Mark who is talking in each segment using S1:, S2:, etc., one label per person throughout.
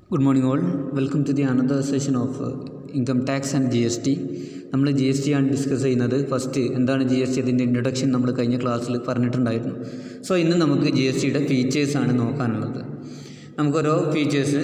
S1: good morning all welcome to the another session of income tax and G S T നമ്മൾ G S T ആണ് discuss ചെയ്യുന്നത് first എന്താണ് G S T അതിൻ്റെ introduction നമ്മൾ കഴിഞ്ഞ ക്ലാസ്സിൽ പറഞ്ഞിട്ടുണ്ടായിരുന്നു സോ ഇന്ന് നമുക്ക് ജി എസ് ടിയുടെ ഫീച്ചേഴ്സാണ് നോക്കാനുള്ളത് നമുക്കോരോ ഫീച്ചേഴ്സ്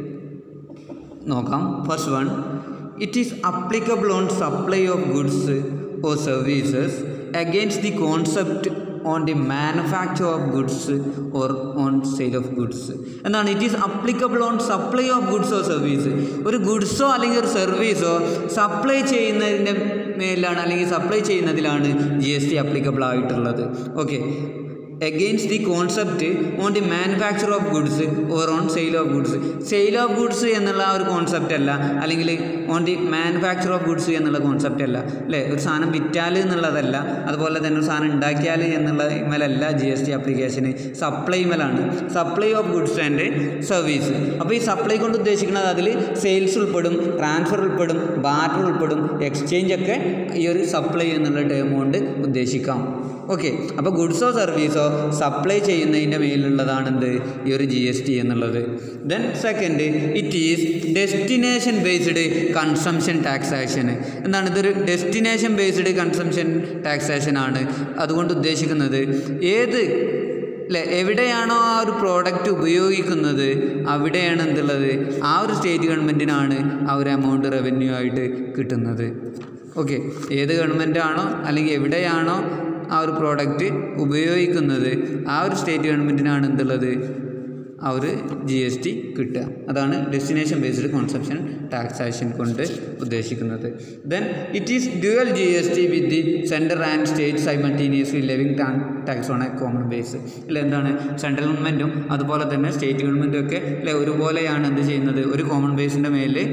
S1: നോക്കാം first one it is applicable on supply of goods or services against the concept on the manufacture of goods or on sale of goods എന്താണ് it is applicable on supply of goods or service ഒരു ഗുഡ്സോ അല്ലെങ്കിൽ ഒരു സർവീസോ supply ചെയ്യുന്നതിൻ്റെ മേലാണ് അല്ലെങ്കിൽ supply ചെയ്യുന്നതിലാണ് ജി എസ് ടി അപ്ലിക്കബിൾ ആയിട്ടുള്ളത് okay against the concept on the manufacture of goods or on sale of goods sale of goods എന്നുള്ള ആ ഒരു കോൺസെപ്റ്റ് അല്ല അല്ലെങ്കിൽ on the manufacture of goods എന്നുള്ള കോൺസെപ്റ്റ് അല്ല അല്ലേ ഒരു സാധനം വിറ്റാൽ എന്നുള്ളതല്ല അതുപോലെ തന്നെ ഒരു സാധനം ഉണ്ടാക്കിയാൽ എന്നുള്ള മേലല്ല ജി എസ് ടി അപ്ലിക്കേഷന് സപ്ലൈ മേലാണ് supply of goods and service അപ്പോൾ ഈ സപ്ലൈ കൊണ്ട് ഉദ്ദേശിക്കുന്നത് അതിൽ സെയിൽസ് ഉൾപ്പെടും ട്രാൻസ്ഫർ ഉൾപ്പെടും ബാർട്ടർ ഉൾപ്പെടും എക്സ്ചേഞ്ച് ഒക്കെ ഈ ഒരു സപ്ലൈ എന്നുള്ള ടേം കൊണ്ട് ഉദ്ദേശിക്കാം ഓക്കെ അപ്പോൾ ഗുഡ്സോ സർവീസോ സപ്ലൈ ചെയ്യുന്നതിൻ്റെ മേലുള്ളതാണ് എന്ത് ഈ ഒരു ജി എസ് ടി എന്നുള്ളത് then second it is destination based consumption taxation എന്താണ് ഇതൊരു ഡെസ്റ്റിനേഷൻ ബേസ്ഡ് കൺസംഷൻ ടാക്സേഷൻ ആണ് അതുകൊണ്ട് ഉദ്ദേശിക്കുന്നത് ഏത് അല്ലേ എവിടെയാണോ ആ ഒരു പ്രോഡക്റ്റ് ഉപയോഗിക്കുന്നത് അവിടെയാണ് എന്തുള്ളത് ആ ഒരു സ്റ്റേറ്റ് ഗവൺമെൻറ്റിനാണ് ആ ഒരു എമൗണ്ട് റവന്യൂ ആയിട്ട് കിട്ടുന്നത് ഓക്കെ ഏത് ഗവൺമെൻറ്റാണോ അല്ലെങ്കിൽ എവിടെയാണോ ആ ഒരു പ്രോഡക്റ്റ് ഉപയോഗിക്കുന്നത് ആ ഒരു സ്റ്റേറ്റ് ഗവൺമെൻറ്റിനാണ് എന്തുള്ളത് ആ ഒരു ജി എസ് ടി കിട്ടുക അതാണ് ഡെസ്റ്റിനേഷൻ ബേസ്ഡ് കോൺസെപ്ഷൻ ടാക്സേഷൻ കൊണ്ട് ഉദ്ദേശിക്കുന്നത് then it is dual G S T with the central and state simultaneously levying tax on a common base അല്ലെ എന്താണ് സെൻട്രൽ ഗവൺമെൻറ്റും അതുപോലെ തന്നെ സ്റ്റേറ്റ് ഗവൺമെൻറ്റും ഒക്കെ അല്ലെ ഒരുപോലെയാണ് എന്ത് ചെയ്യുന്നത് ഒരു കോമൺ ബേസിൻ്റെ മേലിൽ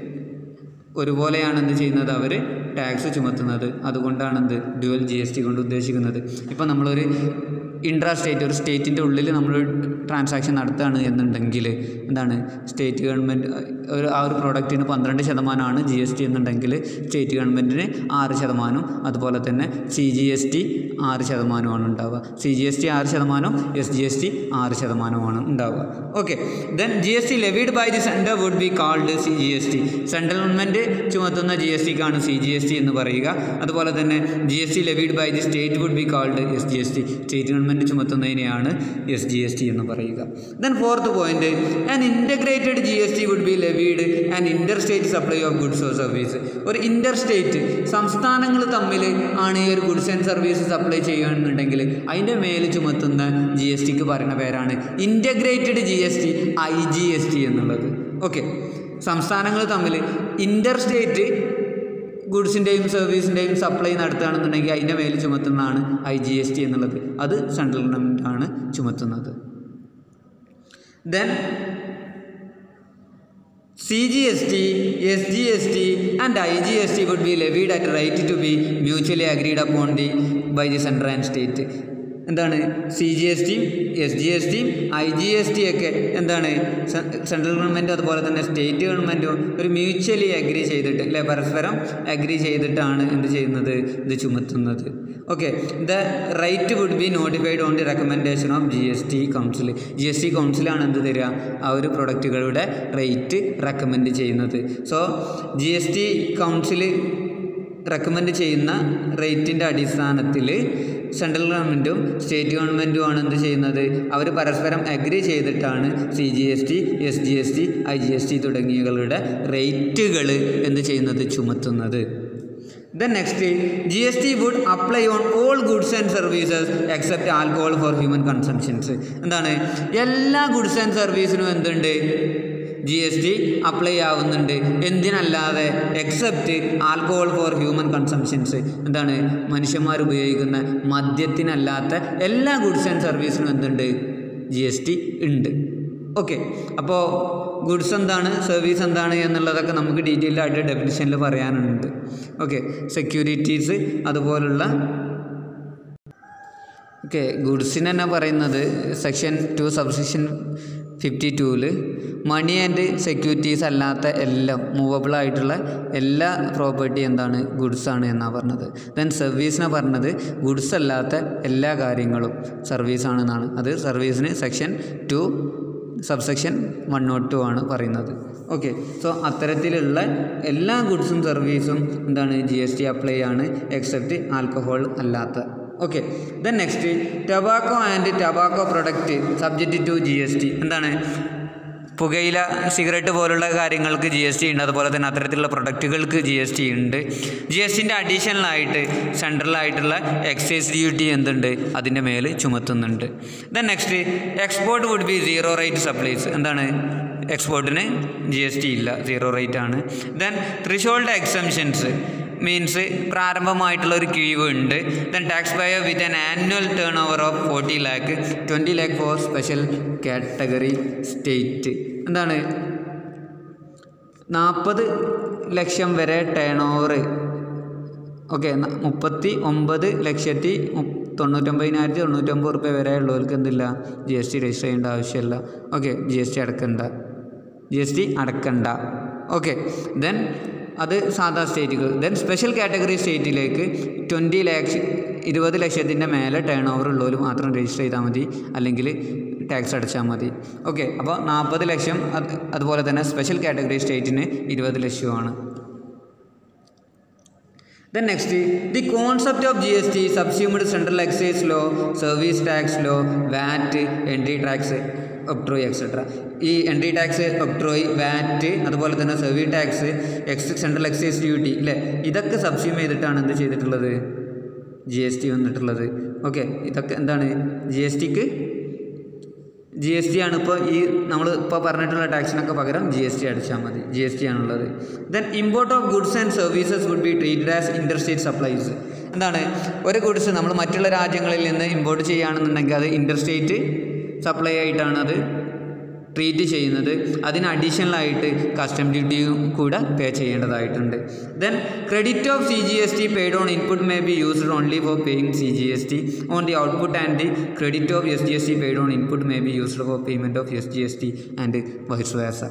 S1: ഒരുപോലെയാണ് എന്ത് ചെയ്യുന്നത് അവർ ടാക്സ് ചുമത്തുന്നത് അതുകൊണ്ടാണ് എന്ത് ഡ്യുവൽ ജി എസ് ടി കൊണ്ട് ഉദ്ദേശിക്കുന്നത് ഇപ്പോൾ നമ്മളൊരു ഇൻട്രാ സ്റ്റേറ്റ് ഒരു സ്റ്റേറ്റിൻ്റെ ഉള്ളിൽ നമ്മൾ ട്രാൻസാക്ഷൻ നടത്തുകയാണ് എന്നുണ്ടെങ്കിൽ എന്താണ് സ്റ്റേറ്റ് ഗവൺമെൻറ് ഒരു ആ ഒരു പ്രോഡക്റ്റിന് പന്ത്രണ്ട് ശതമാനമാണ് ജി എസ് ടി എന്നുണ്ടെങ്കിൽ സ്റ്റേറ്റ് ഗവൺമെൻറ്റിന് ആറ് ശതമാനം അതുപോലെ തന്നെ സി ജി എസ് ടി ആറ് ശതമാനമാണ് ഉണ്ടാവുക സി ജി എസ് ടി ആറ് ശതമാനം എസ് ജി എസ് ടി ആറ് ശതമാനമാണ് ഉണ്ടാവുക okay then G S T levied by the centre would be called C G S T central government ചുമത്തുന്ന ജി എസ് ടിക്കാണ് സി ജി എസ് ടി എന്ന് പറയുക അതുപോലെ തന്നെ G S T levied by the state would be called S G S T state government ചുമത്തുന്നതിനെയാണ് S G S T എന്ന് പറയുക then fourth point an integrated G S T would be levied and inter state supply of goods or service ഒരു inter state സംസ്ഥാനങ്ങൾ തമ്മിൽ ആണ് ഈ ഒരു goods and service supply ചെയ്യുകയാണെന്നുണ്ടെങ്കിൽ അതിൻ്റെ മേൽ ചുമത്തുന്ന ജി എസ് ടിക്ക് പറയുന്ന പേരാണ് integrated G S T I G S T എന്നുള്ളത് ഓക്കെ സംസ്ഥാനങ്ങൾ തമ്മിൽ ഇൻ്റർ സ്റ്റേറ്റ് ഗുഡ്സിൻ്റെയും സർവീസിൻ്റെയും സപ്ലൈ നടത്തുകയാണെന്നുണ്ടെങ്കിൽ അതിൻ്റെ മേൽ ചുമത്തുന്നതാണ് ഐ ജി എസ് ടി എന്നുള്ളത് അത് സെൻട്രൽ ഗവൺമെൻറ്റാണ് ചുമത്തുന്നത് then C G S T S G S T and I G S T would be levied at rate to be mutually agreed upon the by the central and state എന്താണ് C G S ടിയും S G S ടിയും I G S T ഒക്കെ എന്താണ് central government അതുപോലെ തന്നെ state ഗവൺമെൻറ്റും ഒരു mutually agri ചെയ്തിട്ട് അല്ലെ പരസ്പരം അഗ്രി ചെയ്തിട്ടാണ് എന്ത് ചെയ്യുന്നത് ഇത് ചുമത്തുന്നത് okay the rate would be notified on the recommendation of G S T council G S T കൗൺസിലാണ് എന്ത് തരിക ആ ഒരു പ്രൊഡക്റ്റുകളുടെ റേറ്റ് റെക്കമെൻഡ് ചെയ്യുന്നത് so G S T council recommend ചെയ്യുന്ന റേറ്റിൻ്റെ അടിസ്ഥാനത്തിൽ സെൻട്രൽ ഗവൺമെൻറ്റും സ്റ്റേറ്റ് ഗവൺമെൻറ്റുമാണ് എന്ത് ചെയ്യുന്നത് അവർ പരസ്പരം അഗ്രി ചെയ്തിട്ടാണ് C G S T S G S T I G S T തുടങ്ങിയവരുടെ റേറ്റുകൾ എന്ത് ചെയ്യുന്നത് ചുമത്തുന്നത് then next G S T would apply on all goods and services except alcohol for human consumptions എന്താണ് എല്ലാ ഗുഡ്സ് ആൻഡ് സർവീസിനും എന്തുണ്ട് G S T apply ആവുന്നുണ്ട് എന്തിനല്ലാതെ except alcohol for human consumptions എന്താണ് മനുഷ്യന്മാർ ഉപയോഗിക്കുന്ന മദ്യത്തിനല്ലാത്ത എല്ലാ ഗുഡ്സ് ആൻഡ് സർവീസിനും എന്തുണ്ട് ജി എസ് ടി ഉണ്ട് ഓക്കെ അപ്പോൾ ഗുഡ്സ് എന്താണ് സർവീസ് എന്താണ് എന്നുള്ളതൊക്കെ നമുക്ക് ഡീറ്റെയിൽ ആയിട്ട് ഡെഫിനിഷനിൽ പറയാനുണ്ട് ഓക്കെ സെക്യൂരിറ്റീസ് അതുപോലുള്ള ഓക്കെ ഗുഡ്സിന് തന്നെ പറയുന്നത് സെക്ഷൻ ടു സബ്സെക്ഷൻ ഫിഫ്റ്റി ടൂവിൽ മണി ആൻഡ് സെക്യൂരിറ്റീസ് അല്ലാത്ത എല്ലാം മൂവബിൾ ആയിട്ടുള്ള എല്ലാ പ്രോപ്പർട്ടി എന്താണ് ഗുഡ്സ് ആണ് എന്നാണ് പറഞ്ഞത് ദെൻ സർവീസിനെ പറഞ്ഞത് ഗുഡ്സ് അല്ലാത്ത എല്ലാ കാര്യങ്ങളും സർവീസ് ആണെന്നാണ് അത് സർവീസിന് section two subsection one note two ആണ് പറയുന്നത് ഓക്കെ സോ അത്തരത്തിലുള്ള എല്ലാ ഗുഡ്സും സർവീസും എന്താണ് ജി എസ് ടി അപ്ലൈ ആണ് എക്സെപ്റ്റ് ആൽക്കഹോൾ അല്ലാത്ത okay then next tobacco and tobacco product subject to G S T എന്താണ് പുകയില സിഗരറ്റ് പോലുള്ള കാര്യങ്ങൾക്ക് ജി എസ് ടി ഉണ്ട് അതുപോലെ തന്നെ അത്തരത്തിലുള്ള പ്രൊഡക്റ്റുകൾക്ക് ജി എസ് ടി ഉണ്ട് ജി എസ് ടിൻ്റെ അഡീഷണലായിട്ട് സെൻട്രലായിട്ടുള്ള എക്സൈസ് ഡ്യൂട്ടി എന്തുണ്ട് അതിൻ്റെ മേൽ ചുമത്തുന്നുണ്ട് then next export would be zero rate supplies എന്താണ് എക്സ്പോർട്ടിന് ജി എസ് ടി ഇല്ല സീറോ റേറ്റ് ആണ് ദെൻ ത്രിഷോൾഡ് എക്സംഷൻസ് മീൻസ് പ്രാരംഭമായിട്ടുള്ള ഒരു കിഴിവ് ഉണ്ട് then taxpayer with an annual turnover of forty lakh twenty lakh for special category state എന്താണ് നാൽപ്പത് ലക്ഷം വരെ ടേൺ ഓവർ ഓക്കെ മുപ്പത്തി ഒമ്പത് ലക്ഷത്തി മു- തൊണ്ണൂറ്റൊമ്പതിനായിരത്തി തൊണ്ണൂറ്റൊമ്പത് റുപ്യ വരെ ഉള്ളവർക്ക് എന്തില്ല ജി എസ് ടി രജിസ്റ്റർ ചെയ്യേണ്ട ആവശ്യമില്ല ഓക്കെ ജി എസ് ടി അടക്കണ്ട ജി എസ് ടി അടക്കണ്ട ഓക്കെ ദെൻ അത് സാധാ സ്റ്റേറ്റുകൾ ദെൻ സ്പെഷ്യൽ കാറ്റഗറി സ്റ്റേറ്റിലേക്ക് ട്വൻറ്റി ലാക്സ് ഇരുപത് ലക്ഷത്തിൻ്റെ മേലെ ടേൺ ഓവർ ഉള്ളവർ മാത്രം രജിസ്റ്റർ ചെയ്താൽ മതി അല്ലെങ്കിൽ ടാക്സ് അടച്ചാൽ മതി ഓക്കെ അപ്പോൾ നാൽപ്പത് ലക്ഷം അത് അതുപോലെ തന്നെ സ്പെഷ്യൽ കാറ്റഗറി സ്റ്റേറ്റിന് ഇരുപത് ലക്ഷമാണ് Then next, the concept of GST subsumed central excise law, service tax law, VAT, entry tax, octroi etcetera ഈ എൻട്രി ടാക്സ് ഒക്ട്രോയ് വാറ്റ് അതുപോലെ തന്നെ service tax ex central excise duty അല്ലേ ഇതൊക്കെ സബ്സ്യൂം ചെയ്തിട്ടാണ് എന്ത് ചെയ്തിട്ടുള്ളത് ജി എസ് ടി വന്നിട്ടുള്ളത് okay ഇതൊക്കെ എന്താണ് ജി എസ് ടിക്ക് ജി എസ് ടി ആണ് ഇപ്പോൾ ഈ നമ്മൾ ഇപ്പോൾ പറഞ്ഞിട്ടുള്ള ടാക്സിനൊക്കെ പകരം ജി എസ് ടി അടിച്ചാൽ മതി ജി എസ് ടി ആണുള്ളത് then import of goods and services would be treated as interstate supplies എന്താണ് ഒരു ഗുഡ്സ് നമ്മൾ മറ്റുള്ള രാജ്യങ്ങളിൽ നിന്ന് ഇമ്പോർട്ട് ചെയ്യുകയാണെന്നുണ്ടെങ്കിൽ അത് ഇൻ്റർസ്റ്റേറ്റ് സപ്ലൈ ആയിട്ടാണ് അത് ട്രീറ്റ് ചെയ്യുന്നത് അതിന് അഡീഷണൽ ആയിട്ട് കസ്റ്റം ഡ്യൂട്ടിയും കൂടെ പേ ചെയ്യേണ്ടതായിട്ടുണ്ട് then credit of C G S T paid on input may be used only for paying C G S T on the output and the credit of S G S T paid on input may be used for payment of S G S T and vice versa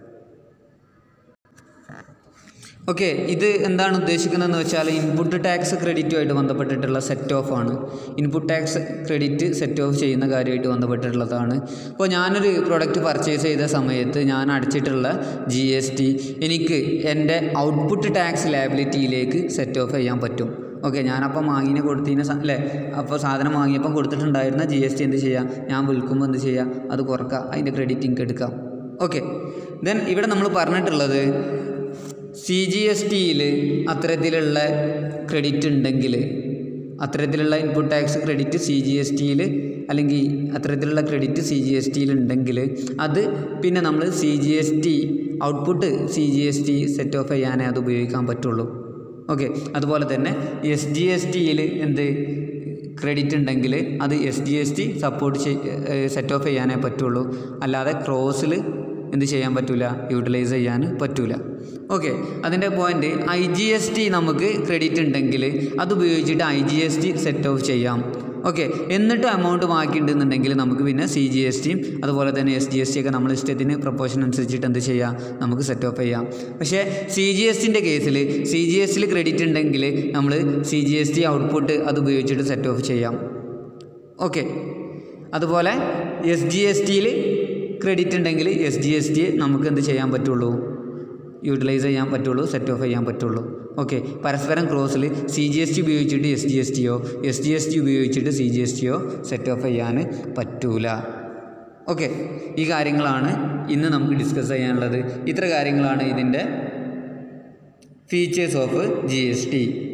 S1: okay ഇത് എന്താണ് ഉദ്ദേശിക്കുന്നതെന്ന് വെച്ചാൽ input tax ക്രെഡിറ്റുമായിട്ട് ബന്ധപ്പെട്ടിട്ടുള്ള set off ആണ് input tax credit set off ചെയ്യുന്ന കാര്യമായിട്ട് ബന്ധപ്പെട്ടിട്ടുള്ളതാണ് ഇപ്പോൾ ഞാനൊരു പ്രൊഡക്റ്റ് പർച്ചേസ് ചെയ്ത സമയത്ത് ഞാൻ അടച്ചിട്ടുള്ള ജി എസ് ടി എനിക്ക് എൻ്റെ ഔട്ട്പുട്ട് ടാക്സ് ലാബിലിറ്റിയിലേക്ക് സെറ്റ് ഓഫ് ചെയ്യാൻ പറ്റും ഓക്കെ ഞാനപ്പം വാങ്ങിനെ കൊടുത്തതിന് സ- അല്ലേ അപ്പോൾ സാധനം വാങ്ങിയപ്പം കൊടുത്തിട്ടുണ്ടായിരുന്ന ജി എസ് ടി എന്ത് ചെയ്യാം ഞാൻ വിൽക്കുമ്പോൾ എന്ത് ചെയ്യാം അത് കുറക്കുക അതിൻ്റെ ക്രെഡിറ്റ് എനിക്ക് എടുക്കാം ഓക്കെ ദെൻ ഇവിടെ നമ്മൾ പറഞ്ഞിട്ടുള്ളത് സി ജി എസ് ടിയിൽ അത്തരത്തിലുള്ള ക്രെഡിറ്റ് ഉണ്ടെങ്കിൽ അത്തരത്തിലുള്ള input tax credit C G S ടിയിൽ അല്ലെങ്കിൽ അത്തരത്തിലുള്ള ക്രെഡിറ്റ് സി ജി എസ് ടിയിൽ ഉണ്ടെങ്കിൽ അത് പിന്നെ നമ്മൾ C G S T output C G S T set off ചെയ്യാനേ അത് ഉപയോഗിക്കാൻ പറ്റുള്ളൂ ഓക്കെ അതുപോലെ തന്നെ എസ് ജി എസ് ടിയിൽ എന്ത് ക്രെഡിറ്റ് ഉണ്ടെങ്കിൽ അത് S G S T support set off ചെയ്യാനേ പറ്റുള്ളൂ അല്ലാതെ ക്രോസിൽ എന്ത് ചെയ്യാൻ പറ്റില്ല യൂട്ടിലൈസ് ചെയ്യാൻ പറ്റില്ല ഓക്കെ അതിൻ്റെ point I G S T നമുക്ക് ക്രെഡിറ്റ് ഉണ്ടെങ്കിൽ അത് ഉപയോഗിച്ചിട്ട് I G S T set off ചെയ്യാം ഓക്കെ എന്നിട്ട് എമൗണ്ട് ബാക്കിയുണ്ടെന്നുണ്ടെങ്കിൽ നമുക്ക് പിന്നെ സി ജി എസ് ടിയും അതുപോലെ തന്നെ എസ് ജി എസ് ടി ഒക്കെ നമ്മൾ ഇഷ്ടത്തിന് പ്രൊപ്പോഷൻ അനുസരിച്ചിട്ട് എന്ത് ചെയ്യാം നമുക്ക് സെറ്റ് ഓഫ് ചെയ്യാം പക്ഷേ സി ജി എസ് ടിൻ്റെ കേസിൽ സി ജി എസ് ടിയിൽ ക്രെഡിറ്റ് ഉണ്ടെങ്കിൽ നമ്മൾ C G S T output അത് ഉപയോഗിച്ചിട്ട് സെറ്റ് ഓഫ് ചെയ്യാം ഓക്കെ അതുപോലെ എസ് ജി എസ് ടിയിൽ ക്രെഡിറ്റ് ഉണ്ടെങ്കിൽ എസ് ജി എസ് ടി നമുക്ക് എന്ത് ചെയ്യാൻ പറ്റുള്ളൂ യൂട്ടിലൈസ് ചെയ്യാൻ പറ്റുള്ളൂ സെറ്റ് ഓഫ് ചെയ്യാൻ പറ്റുള്ളൂ ഓക്കെ പരസ്പരം ക്രോസിൽ സി ജി എസ് ടി ഉപയോഗിച്ചിട്ട് എസ് ജി എസ് ടിയോ എസ് ജി എസ് ടി ഉപയോഗിച്ചിട്ട് സി ജി എസ് ടിയോ സെറ്റ് ഓഫ് ചെയ്യാൻ പറ്റൂല ഓക്കെ ഈ കാര്യങ്ങളാണ് ഇന്ന് നമുക്ക് ഡിസ്കസ് ചെയ്യാനുള്ളത് ഇത്ര കാര്യങ്ങളാണ് ഇതിൻ്റെ features of G S T